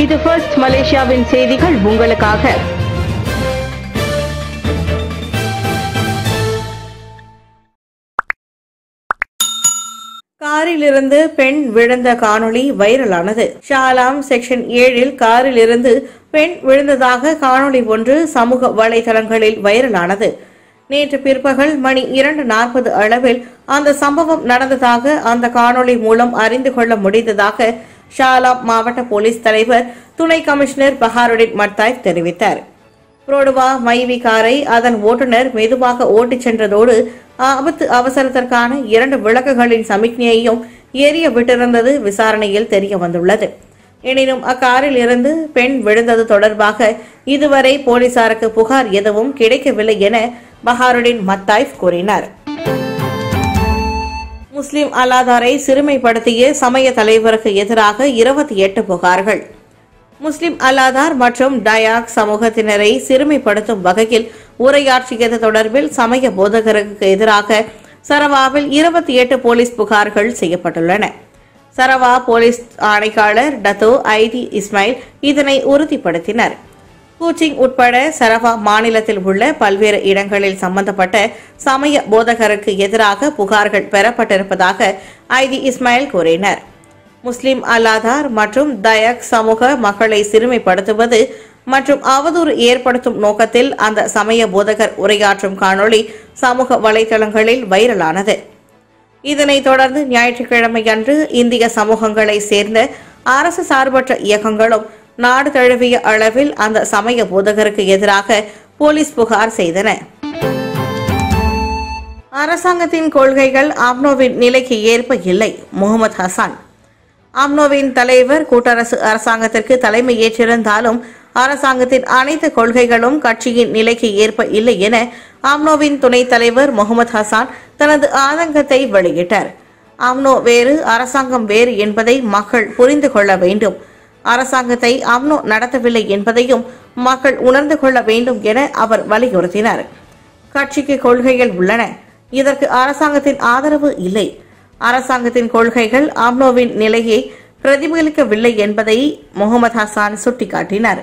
இது ஃபர்ஸ்ட் மலேசியாவின் செய்திகள் உங்களுக்காக காரிலிருந்து பெண் விழுந்த காணொளி வைரலானது ஷாலாம் செக்ஷன் ஏழில் காரில் இருந்து பெண் விழுந்ததாக காணொளி ஒன்று சமூக வலைதளங்களில் வைரலானது நேற்று பிற்பகல் மணி இரண்டு நாற்பது அளவில் அந்த சம்பவம் நடந்ததாக அந்த காணொளி மூலம் அறிந்து கொள்ள முடிந்ததாக ஷாலாம் மாவட்ட போலீஸ் தலைவர் துணை கமிஷனர் பஹாருடின் மர்தாய் தெரிவித்தார் புரோடுவா மைவி காரை அதன் ஓட்டுநர் மெதுவாக ஓட்டிச் சென்றதோடு ஆபத்து அவசரத்திற்கான இரண்டு விளக்குகளின் சமிக்ஞையையும் எரிய விட்டிருந்தது விசாரணையில் தெரிய வந்துள்ளது எனினும் அக்காரில் இருந்து பெண் விழுந்தது தொடர்பாக இதுவரை போலீசாருக்கு புகார் எதுவும் கிடைக்கவில்லை என பஹாருடின் மத்தாய்ப் கூறினார் முஸ்லிம் அல்லாதாரை சிறுமைப்படுத்திய சமய தலைவருக்கு எதிராக இருபத்தி எட்டு புகார்கள் முஸ்லிம் அல்லாதார் மற்றும் டயாக் சமூகத்தினரை சிறுமைப்படுத்தும் வகையில் உரையாற்றியது தொடர்பில் சமய போதகருக்கு எதிராக சரவாவில் இருபத்தி எட்டு போலீஸ் புகார்கள் செய்யப்பட்டுள்ளன சரவா போலீஸ் ஆணையாளர் டத்தோ ஐடி இஸ்மாயில் இதனை உறுதிப்படுத்தினர் கூச்சிங் உட்பட சரவா மாநிலத்தில் உள்ள பல்வேறு இடங்களில் சம்பந்தப்பட்ட சமய போதகருக்கு எதிராக புகார்கள் பெறப்பட்டிருப்பதாக ஐடி இஸ்மாயில் கூறினர் முஸ்லிம் அல்லாதார் மற்றும் தயக் சமூக மக்களை சிறுமைப்படுத்துவது மற்றும் அவதூறு ஏற்படுத்தும் நோக்கத்தில் அந்த சமய போதகர் உரையாற்றும் காணொளி சமூக வலைதளங்களில் வைரலானது இதனைத் தொடர்ந்து ஞாயிற்றுக்கிழமை அன்று இந்திய சமூகங்களை சேர்ந்த அரசு சார்பற்ற இயக்கங்களும் நாடு தழுவிய அளவில் அந்த சமய போதகருக்கு எதிராக போலீஸ் புகார் செய்தன அரசாங்கத்தின் கொள்கைகள் ஆம்னோவின் நிலைக்கு ஏற்ப இல்லை முகமது ஹசான் ஆம்னோவின் தலைவர் கூட்டரசு அரசாங்கத்திற்கு தலைமை ஏற்றிருந்தாலும் அரசாங்கத்தின் அனைத்து கொள்கைகளும் கட்சியின் நிலைக்கு ஏற்ப இல்லை என ஆம்னோவின் துணைத் தலைவர் முகமது ஹசான் தனது ஆதங்கத்தை வெளியிட்டார் ஆம்னோ வேறு அரசாங்கம் வேறு என்பதை மக்கள் புரிந்து கொள்ள வேண்டும் அரசாங்கத்தை ஆம்னோ நடத்தவில்லை என்பதையும் மக்கள் உணர்ந்து கொள்ள வேண்டும் என அவர் வலியுறுத்தினார் கட்சிக்கு கொள்கைகள் உள்ளன இதற்கு அரசாங்கத்தின் ஆதரவு இல்லை அரசாங்கத்தின் கொள்கைகள் ஆம்னோவின் நிலையை பிரதிபலிக்கவில்லை என்பதை முகமது ஹசான் சுட்டிக்காட்டினார்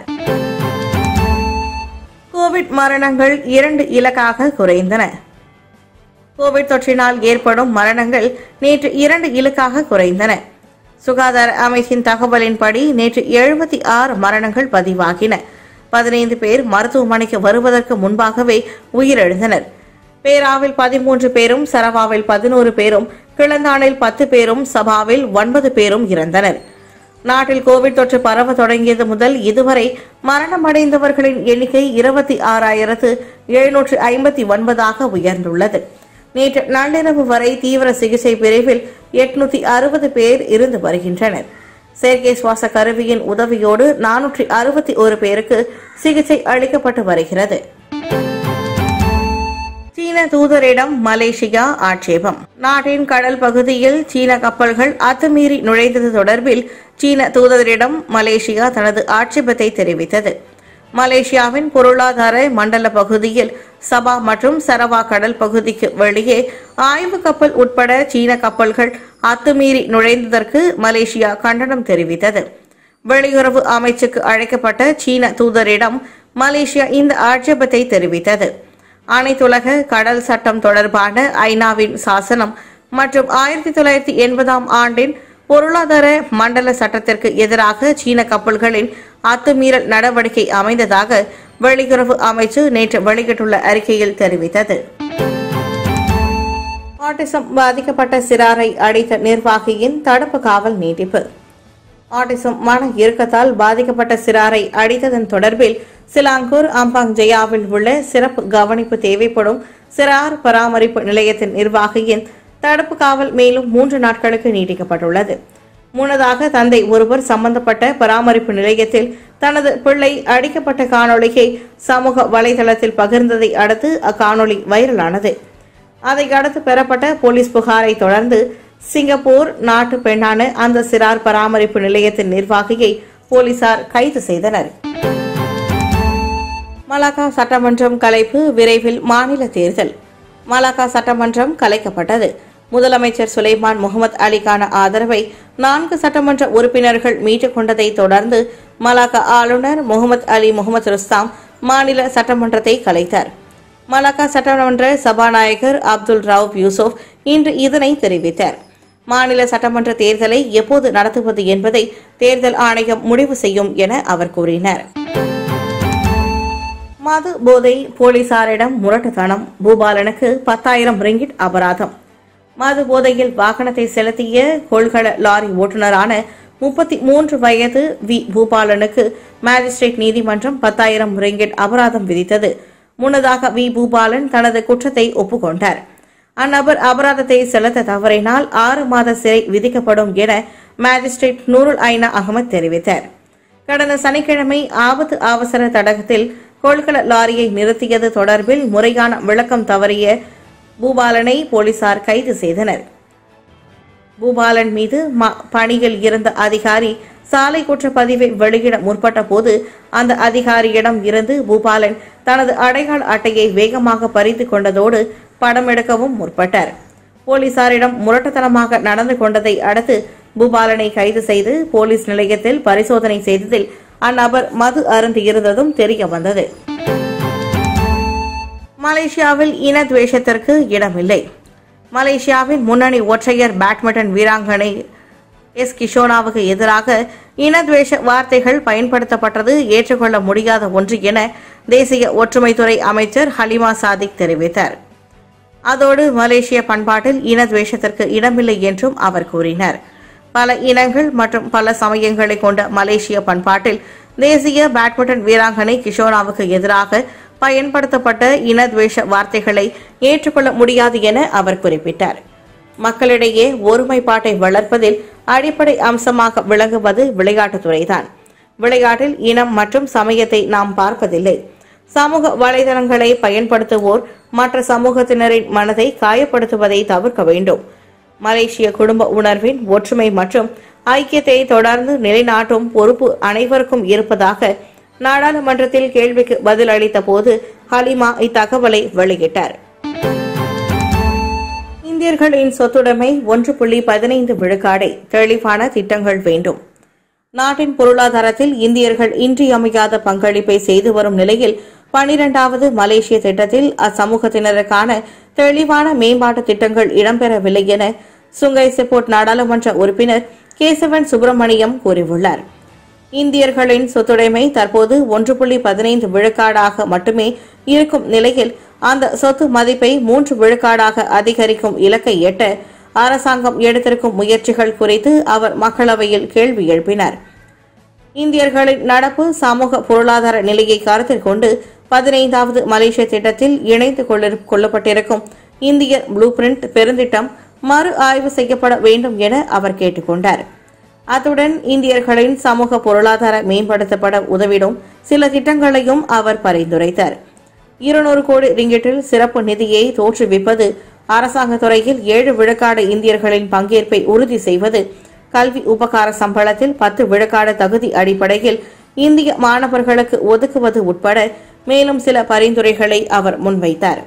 கோவிட் மரணங்கள் இரண்டு இலக்காக குறைந்தன கோவிட் தொற்றினால் ஏற்படும் மரணங்கள் நேற்று இரண்டு இலக்காக குறைந்தன சுகாதார அமைச்சின் தகவலின்படி நேற்று எழுபத்தி ஆறு மரணங்கள் பதிவாகின பதினைந்து பேர் மருத்துவமனைக்கு வருவதற்கு முன்பாகவே உயிரிழந்தனர் பேராவில் பதிமூன்று பேரும் சரவாவில் பதினோரு பேரும் கிளந்தானில் பத்து பேரும் சபாவில் ஒன்பது பேரும் இறந்தனர் நாட்டில் கோவிட் தொற்று பரவ தொடங்கியது முதல் இதுவரை மரணமடைந்தவர்களின் எண்ணிக்கை இருபத்தி ஆறாயிரத்து எழுநூற்று ஐம்பத்தி ஒன்பதாக உயர்ந்துள்ளது நேற்று நள்ளிரவு வரை தீவிர சிகிச்சை பிரிவில் எட்நூத்தி அறுபது பேர் இருந்து வருகின்றனர் செயற்கை சுவாச கருவியின் உதவியோடு நானூற்றி அறுபத்தி ஒரு பேருக்கு சிகிச்சை அளிக்கப்பட்டு வருகிறது சீன தூதரிடம் மலேசியா ஆட்சேபம் நாட்டின் கடல் பகுதியில் சீன கப்பல்கள் அத்துமீறி நுழைந்தது தொடர்பில் சீன தூதரிடம் மலேசியா தனது ஆட்சேபத்தை தெரிவித்தது மலேசியாவின் பொருளாதார மண்டல பகுதியில் சபா மற்றும் சரவா கடல் பகுதிக்கு வெளியே ஆய்வு கப்பல் உட்பட சீன கப்பல்கள் அத்துமீறி நுழைந்ததற்கு மலேசியா கண்டனம் தெரிவித்தது வெளியுறவு அமைச்சுக்கு அழைக்கப்பட்ட சீன தூதரிடம் மலேசியா இந்த ஆட்சேபத்தை தெரிவித்தது அனைத்துலக கடல் சட்டம் தொடர்பான ஐநாவின் சாசனம் மற்றும் ஆயிரத்தி தொள்ளாயிரத்தி எண்பதாம் ஆண்டின் பொருளாதார மண்டல சட்டத்திற்கு எதிராக சீன கப்பல்களின் அத்துமீறல் நடவடிக்கை அமைந்ததாக வெளியுறவு அமைச்சு நேற்று வெளியிட்டுள்ள அறிக்கையில் தெரிவித்தது ஆட்டிசம் பாதிக்கப்பட்ட சிறாரை அடித்த நிர்வாகியின் தடுப்பு காவல் நீட்டிப்பு ஆட்டிசம் மன இறுக்கத்தால் பாதிக்கப்பட்ட சிறாரை அடித்ததன் தொடர்பில் சிலாங்கூர் அம்பாங் ஜெயாவில் உள்ள சிறப்பு கவனிப்பு தேவைப்படும் சிறார் பராமரிப்பு நிலையத்தின் நிர்வாகியின் தடுப்பு காவல் மேலும் மூன்று நாட்களுக்கு நீட்டிக்கப்பட்டுள்ளது முன்னதாக தந்தை ஒருவர் சம்பந்தப்பட்ட பராமரிப்பு நிலையத்தில் தனது பிள்ளை அடிக்கப்பட்ட காணொளியை சமூக வலைதளத்தில் பகிர்ந்ததை அடுத்து அக்காணொளி வைரலானது அதை அடுத்து பெறப்பட்ட போலீஸ் புகாரை தொடர்ந்து சிங்கப்பூர் நாட்டு பெண்ணான அந்த சிறார் பராமரிப்பு நிலையத்தின் நிர்வாகியை போலீசார் கைது செய்தனர் மலாக்கா சட்டமன்றம் கலைப்பு விரைவில் மாநில தேர்தல் மலாக்கா சட்டமன்றம் கலைக்கப்பட்டது முதலமைச்சர் சுலைமான் முகமது அலிக்கான ஆதரவை நான்கு சட்டமன்ற உறுப்பினர்கள் மீட்டுக் கொண்டதை தொடர்ந்து மலாக்கா ஆளுநர் முகமது அலி முகமது ருஸ்தாம் மாநில சட்டமன்றத்தை கலைத்தார் மலாக்கா சட்டமன்ற சபாநாயகர் அப்துல் ரவுப் யூசுப் இன்று இதனை தெரிவித்தார் மாநில சட்டமன்ற தேர்தலை எப்போது நடத்துவது என்பதை தேர்தல் ஆணையம் முடிவு செய்யும் என அவர் கூறினார் மது போதை போலீசாரிடம் முரட்டுத்தனம் பூபாலனுக்கு பத்தாயிரம் ரிங்கிட் அபராதம் மது போதையில் வாகனத்தை செலுத்திய கொள்கல லாரி ஓட்டுநரான முப்பத்தி மூன்று வயது வி பூபாலனுக்கு மேஜிஸ்ட்ரேட் நீதிமன்றம் பத்தாயிரம் ரிங்கிட் அபராதம் விதித்தது முன்னதாக வி பூபாலன் தனது குற்றத்தை ஒப்புக்கொண்டார் அந்நபர் அபராதத்தை செலுத்த தவறினால் ஆறு மாத சிறை விதிக்கப்படும் என மேஜிஸ்ட்ரேட் நூருல் ஐனா அகமது தெரிவித்தார் கடந்த சனிக்கிழமை ஆபத்து அவசர தடகத்தில் கொள்கல லாரியை நிறுத்தியது தொடர்பில் முறையான விளக்கம் தவறிய பூபாலனை போலீசார் கைது செய்தனர் பூபாலன் மீது ம- பணியில் இருந்த அதிகாரி சாலை குற்றப்பதிவை வெளியிட முற்பட்ட போது அந்த அதிகாரியிடம் இருந்து பூபாலன் தனது அடையாள அட்டையை வேகமாக பறித்து கொண்டதோடு படம் எடுக்கவும் முற்பட்டார் போலீசாரிடம் முரட்டுத்தனமாக நடந்து கொண்டதை அடுத்து பூபாலனை கைது செய்து போலீஸ் நிலையத்தில் பரிசோதனை செய்ததில் அந்நபர் மது அருந்து இருந்ததும் தெரிய வந்தது மலேசியாவில் இன துவேஷத்திற்கு இடமில்லை மலேசியாவின் முன்னணி ஒற்றையர் பேட்மிண்டன் வீராங்கனை எஸ் கிஷோனாவுக்கு எதிராக இனத்வேஷ வார்த்தைகள் பயன்படுத்தப்பட்டது ஏற்றுக்கொள்ள முடியாத ஒன்று என தேசிய ஒற்றுமைத்துறை அமைச்சர் ஹலிமா சாதிக் தெரிவித்தார் அதோடு மலேசிய பண்பாட்டில் இனத்வேஷத்திற்கு இடமில்லை என்றும் அவர் கூறினார் பல இனங்கள் மற்றும் பல சமயங்களை கொண்ட மலேசிய பண்பாட்டில் தேசிய பேட்மிண்டன் வீராங்கனை கிஷோனாவுக்கு எதிராக பயன்படுத்தப்பட்ட இனத்வேஷ வார்த்தைகளை ஏற்றுக்கொள்ள முடியாது என அவர் குறிப்பிட்டார் மக்களிடையே ஒருமைப்பாட்டை வளர்ப்பதில் அடிப்படை அம்சமாக விளங்குவது விளையாட்டுத்துறைதான் விளையாட்டில் இனம் மற்றும் சமயத்தை நாம் பார்ப்பதில்லை சமூக வலைதளங்களை பயன்படுத்துவோர் மற்ற சமூகத்தினரின் மனதை காயப்படுத்துவதை தவிர்க்க வேண்டும் மலேசிய குடும்ப உணர்வின் ஒற்றுமை மற்றும் ஐக்கியத்தை தொடர்ந்து நிலைநாட்டும் பொறுப்பு அனைவருக்கும் இருப்பதாக நாடாளுமன்றத்தில் கேள்விக்கு பதில் அளித்த போது ஹலிமா இத்தகவலை வெளியிட்டார் இந்தியர்களின் சொத்துடைமை ஒன்று புள்ளி பதினைந்து விழுக்காடை தெளிவான திட்டங்கள் வேண்டும் நாட்டின் பொருளாதாரத்தில் இந்தியர்கள் இன்றியமையாத பங்களிப்பை செய்து வரும் நிலையில் பனிரெண்டாவது மலேசிய திட்டத்தில் அச்சமூகத்தினருக்கான தெளிவான மேம்பாட்டு திட்டங்கள் இடம்பெறவில்லை என சுங்கை செப்போர்ட் நாடாளுமன்ற உறுப்பினர் கேசவன் சுப்பிரமணியம் கூறியுள்ளார் இந்தியர்களின் சொத்துடைமை தற்போது ஒன்று புள்ளி பதினைந்து விழுக்காடாக மட்டுமே இருக்கும் நிலையில் அந்த சொத்து மதிப்பை மூன்று விழுக்காடாக அதிகரிக்கும் இலக்கை எட்ட அரசாங்கம் எடுத்திருக்கும் முயற்சிகள் குறித்து அவர் மக்களவையில் கேள்வி எழுப்பினார் இந்தியர்களின் நடப்பு சமூக பொருளாதார நிலையை கருத்தில் கொண்டு பதினைந்தாவது மலேசிய திட்டத்தில் இணைந்து கொள்ள- கொள்ளப்பட்டிருக்கும் இந்திய ப்ளூ பிரிண்ட் பெருந்திட்டம் மறு ஆய்வு செய்யப்பட வேண்டும் என அவர் கேட்டுக்கொண்டார் அத்துடன் இந்தியர்களின் சமூக பொருளாதார மேம்படுத்தப்பட உதவிடும் சில திட்டங்களையும் அவர் பரிந்துரைத்தார் இருநூறு கோடி ரிங்கிட்டில் சிறப்பு நிதியை தோற்றுவிப்பது அரசாங்க துறையில் ஏழு விழுக்காடு இந்தியர்களின் பங்கேற்பை உறுதி செய்வது கல்வி உபகார சம்பளத்தில் பத்து விழுக்காடு தகுதி அடிப்படையில் இந்திய மாணவர்களுக்கு ஒதுக்குவது உட்பட மேலும் சில பரிந்துரைகளை அவர் முன்வைத்தார்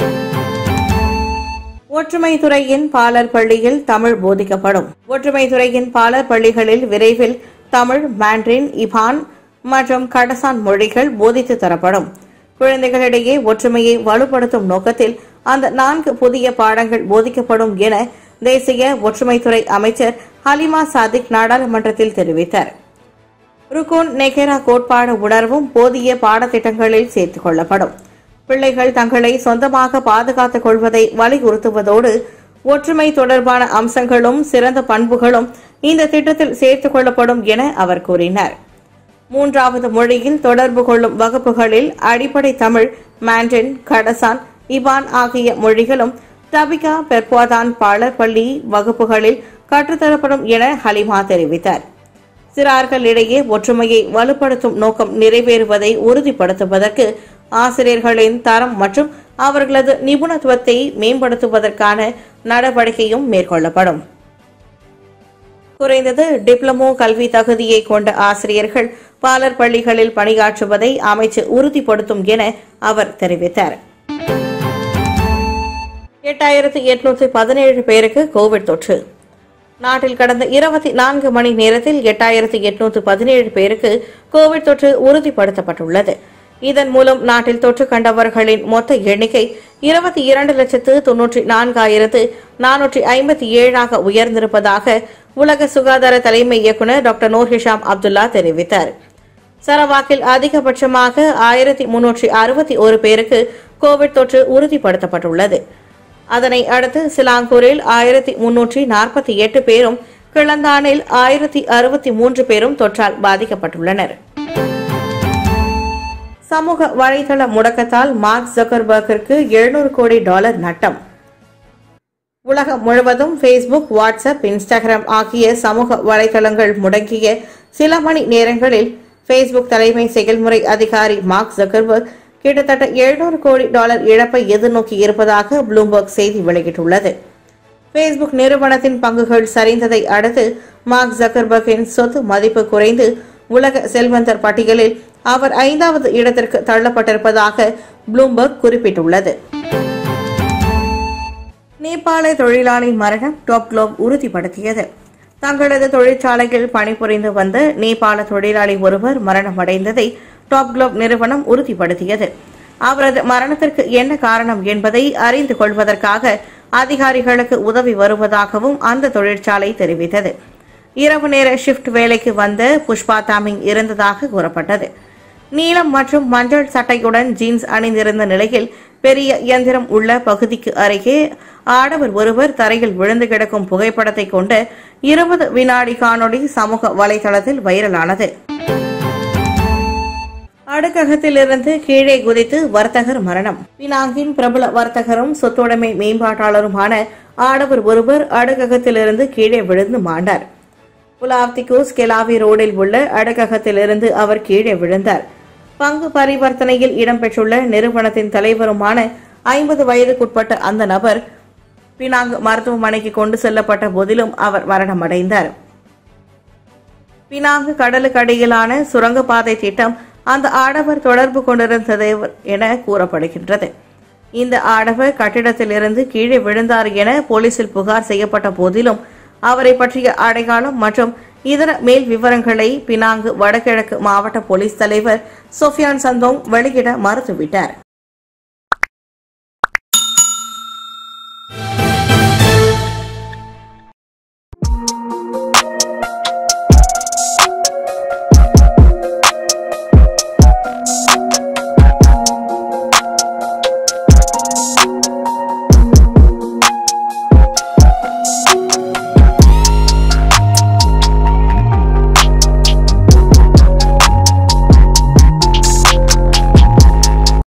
ஒற்றுமை துறையின் பாலர் பள்ளியில் தமிழ் போதிக்கப்படும் ஒற்றுமை துறையின் பாலர் பள்ளிகளில் விரைவில் தமிழ் மாண்ட்ரின் இபான் மற்றும் கடசான் மொழிகள் போதித்து தரப்படும் குழந்தைகளிடையே ஒற்றுமையை வலுப்படுத்தும் நோக்கத்தில் அந்த நான்கு புதிய பாடங்கள் போதிக்கப்படும் என தேசிய ஒற்றுமைத்துறை அமைச்சர் ஹலிமா சாதிக் நாடாளுமன்றத்தில் தெரிவித்தார் ருகோன் நெகேரா கோட்பாடு உணர்வும் போதிய பாடத்திட்டங்களில் சேர்த்துக் கொள்ளப்படும் பிள்ளைகள் தங்களை சொந்தமாக பாதுகாத்துக் கொள்வதை வலியுறுத்துவதோடு ஒற்றுமை தொடர்பான அம்சங்களும் சிறந்த பண்புகளும் இந்த திட்டத்தில் சேர்த்துக் கொள்ளப்படும் என அவர் கூறினார் மூன்றாவது மொழியில் தொடர்பு கொள்ளும் வகுப்புகளில் அடிப்படை தமிழ் மாண்டன் கடசான் இபான் ஆகிய மொழிகளும் தபிகா பெர்பாதான் பாலர் பள்ளி வகுப்புகளில் கற்றுத்தரப்படும் என ஹலிமா தெரிவித்தார் சிறார்களிடையே ஒற்றுமையை வலுப்படுத்தும் நோக்கம் நிறைவேறுவதை உறுதிப்படுத்துவதற்கு ஆசிரியர்களின் தரம் மற்றும் அவர்களது நிபுணத்துவத்தை மேம்படுத்துவதற்கான நடவடிக்கையும் மேற்கொள்ளப்படும் குறைந்தது டிப்ளமோ கல்வி தகுதியை கொண்ட ஆசிரியர்கள் பாலர் பள்ளிகளில் பணியாற்றுவதை அமைச்சு உறுதிப்படுத்தும் என அவர் தெரிவித்தார் எட்டாயிரத்து எட்நூத்தி பதினேழு பேருக்கு கோவிட் தொற்று நாட்டில் கடந்த இருபத்தி நான்கு மணி நேரத்தில் எட்டாயிரத்து எட்நூத்து பதினேழு பேருக்கு கோவிட் தொற்று உறுதிப்படுத்தப்பட்டுள்ளது இதன் மூலம் நாட்டில் தொற்று கண்டவர்களின் மொத்த எண்ணிக்கை இருபத்தி இரண்டு லட்சத்து தொன்னூற்றி நான்காயிரத்து நானூற்றி ஐம்பத்தி ஏழாக உயர்ந்திருப்பதாக உலக சுகாதார தலைமை இயக்குநர் டாக்டர் நூர் ஹிஷாம் அப்துல்லா தெரிவித்தார் சரவாக்கில் அதிகபட்சமாக ஆயிரத்தி முன்னூற்றி அறுபத்தி ஒரு பேருக்கு கோவிட் தொற்று உறுதிப்படுத்தப்பட்டுள்ளது அதனை அடுத்து சிலாங்கூரில் ஆயிரத்தி முன்னூற்றி நாற்பத்தி எட்டு பேரும் கிளந்தானில் ஆயிரத்தி அறுபத்தி மூன்று பேரும் தொற்றால் பாதிக்கப்பட்டுள்ளனர் சமூக வலைதள முடக்கத்தால் மார்க் ஜக்கர்பர்க்கிற்கு எழுநூறு கோடி டாலர் நட்டம் உலகம் முழுவதும் ஃபேஸ்புக் வாட்ஸ்அப் இன்ஸ்டாகிராம் ஆகிய சமூக வலைதளங்கள் முடங்கிய சில மணி நேரங்களில் ஃபேஸ்புக் தலைமை செயல்முறை அதிகாரி மார்க் ஜக்கர்பர்க் கிட்டத்தட்ட எழுநூறு கோடி டாலர் இழப்பை எதிர்நோக்கி இருப்பதாக ப்ளூம்பர்க் செய்தி வெளியிட்டுள்ளது ஃபேஸ்புக் நிறுவனத்தின் பங்குகள் சரிந்ததை அடுத்து மார்க் ஜக்கர்பர்க்கின் சொத்து மதிப்பு குறைந்து உலக செல்வந்தர் பட்டியலில் அவர் ஐந்தாவது இடத்திற்கு தள்ளப்பட்டிருப்பதாக ப்ளூம்பர்க் குறிப்பிட்டுள்ளது நேபாள தொழிலாளி மரணம் டாப் குளோப் உறுதிப்படுத்தியது தங்களது தொழிற்சாலையில் பணிபுரிந்து வந்த நேபாள தொழிலாளி ஒருவர் மரணமடைந்ததை டாப் குளோப் நிறுவனம் உறுதிப்படுத்தியது அவரது மரணத்திற்கு என்ன காரணம் என்பதை அறிந்து கொள்வதற்காக அதிகாரிகளுக்கு உதவி வருவதாகவும் அந்த தொழிற்சாலை தெரிவித்தது இரவு நேர ஷிஃப்ட் வேலைக்கு வந்த புஷ்பா தாமிங் இருந்ததாக கூறப்பட்டது நீலம் மற்றும் மஞ்சள் சட்டையுடன் ஜீன்ஸ் அணிந்திருந்த நிலையில் பெரிய இயந்திரம் உள்ள பகுதிக்கு அருகே ஆடவர் ஒருவர் தரையில் விழுந்து கிடக்கும் புகைப்படத்தை கொண்ட இருபது வினாடி காணொளி சமூக வலைதளத்தில் வைரலானது அடுக்ககத்திலிருந்து கீழே குதித்து வர்த்தகர் மரணம் பினாங்கின் பிரபல வர்த்தகரும் சொத்துடைமை மேம்பாட்டாளருமான ஆடவர் ஒருவர் அடுக்ககத்திலிருந்து கீழே விழுந்து மாண்டார் புலாவ்திகோஸ் கெலாவி ரோடில் உள்ள அடுக்ககத்திலிருந்து அவர் கீழே விழுந்தார் பங்கு பரிவர்த்தனையில் இடம்பெற்றுள்ள நிறுவனத்தின் தலைவருமான ஐம்பது வயதுக்குட்பட்ட அந்த நபர் பினாங் மருத்துவமனைக்கு கொண்டு செல்லப்பட்ட போதிலும் அவர் மரணமடைந்தார் பினாங்கு கடலுக்கு அடியிலான சுரங்கப்பாதை திட்டம் அந்த ஆடவர் தொடர்பு கொண்டிருந்தது என கூறப்படுகின்றது இந்த ஆடவர் கட்டிடத்திலிருந்து கீழே விழுந்தார் என போலீசில் புகார் செய்யப்பட்ட போதிலும் அவரை பற்றிய அடையாளம் மற்றும் இதர மேல் விவரங்களை பினாங்கு வடகிழக்கு மாவட்ட போலீஸ் தலைவர் சோஃபியான் சந்தோங் வெளியிட மறுத்துவிட்டார்